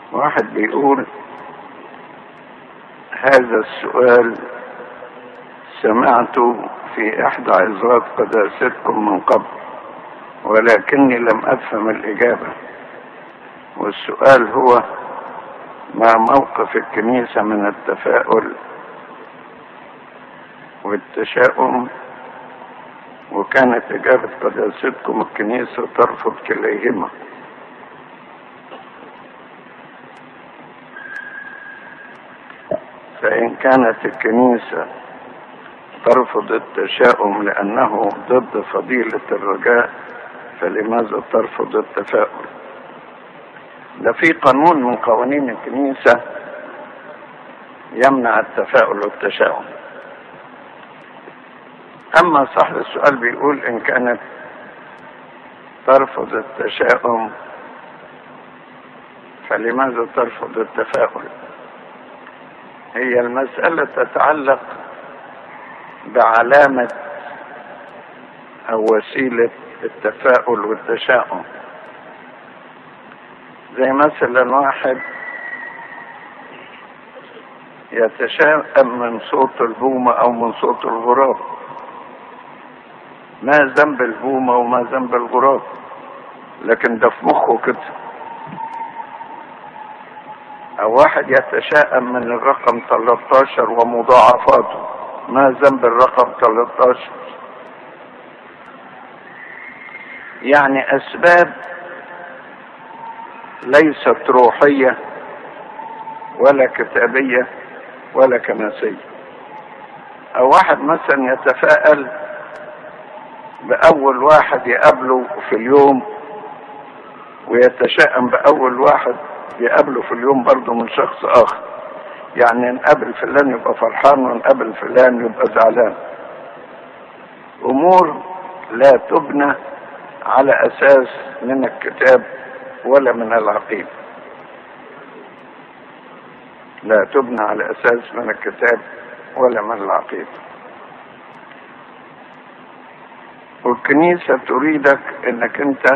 واحد بيقول هذا السؤال سمعته في احدى عظات قداستكم من قبل ولكني لم افهم الاجابه والسؤال هو ما موقف الكنيسه من التفاؤل والتشاؤم وكانت اجابه قداستكم الكنيسه ترفض كليهما فإن كانت الكنيسة ترفض التشاؤم لأنه ضد فضيلة الرجاء فلماذا ترفض التفاؤل؟ ده في قانون من قوانين الكنيسة يمنع التفاؤل والتشاؤم. أما صاحب السؤال بيقول إن كانت ترفض التشاؤم فلماذا ترفض التفاؤل؟ هي المسألة تتعلق بعلامة أو وسيلة التفاؤل والتشاؤم زي مثلا واحد يتشائم من صوت البومة أو من صوت الغراب ما ذنب البومة وما ذنب الغراب لكن ده في مخه كده أو واحد يتشائم من الرقم 13 ومضاعفاته ما ذنب الرقم 13 يعني أسباب ليست روحية ولا كتابية ولا كنسية أو واحد مثلا يتفائل بأول واحد يقابله في اليوم ويتشائم بأول واحد يقابله في اليوم برضه من شخص اخر يعني نقابل فلان يبقى فرحان ونقابل فلان يبقى زعلان امور لا تبنى على اساس من الكتاب ولا من العقيده لا تبنى على اساس من الكتاب ولا من العقيده والكنيسه تريدك انك انت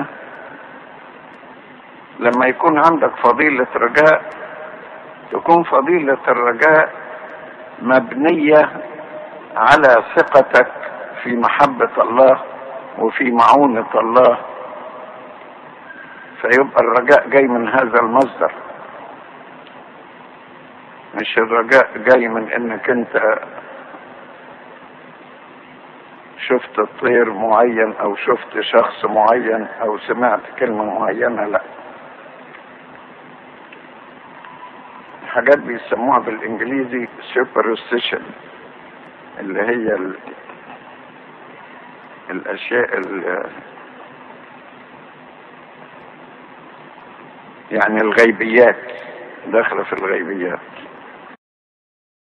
لما يكون عندك فضيلة رجاء تكون فضيلة الرجاء مبنية على ثقتك في محبة الله وفي معونة الله فيبقى الرجاء جاي من هذا المصدر مش الرجاء جاي من انك انت شفت الطير معين او شفت شخص معين او سمعت كلمة معينة لا حاجات بيسموها بالانجليزي superstition اللي هي ال... الاشياء ال... يعني الغيبيات داخله في الغيبيات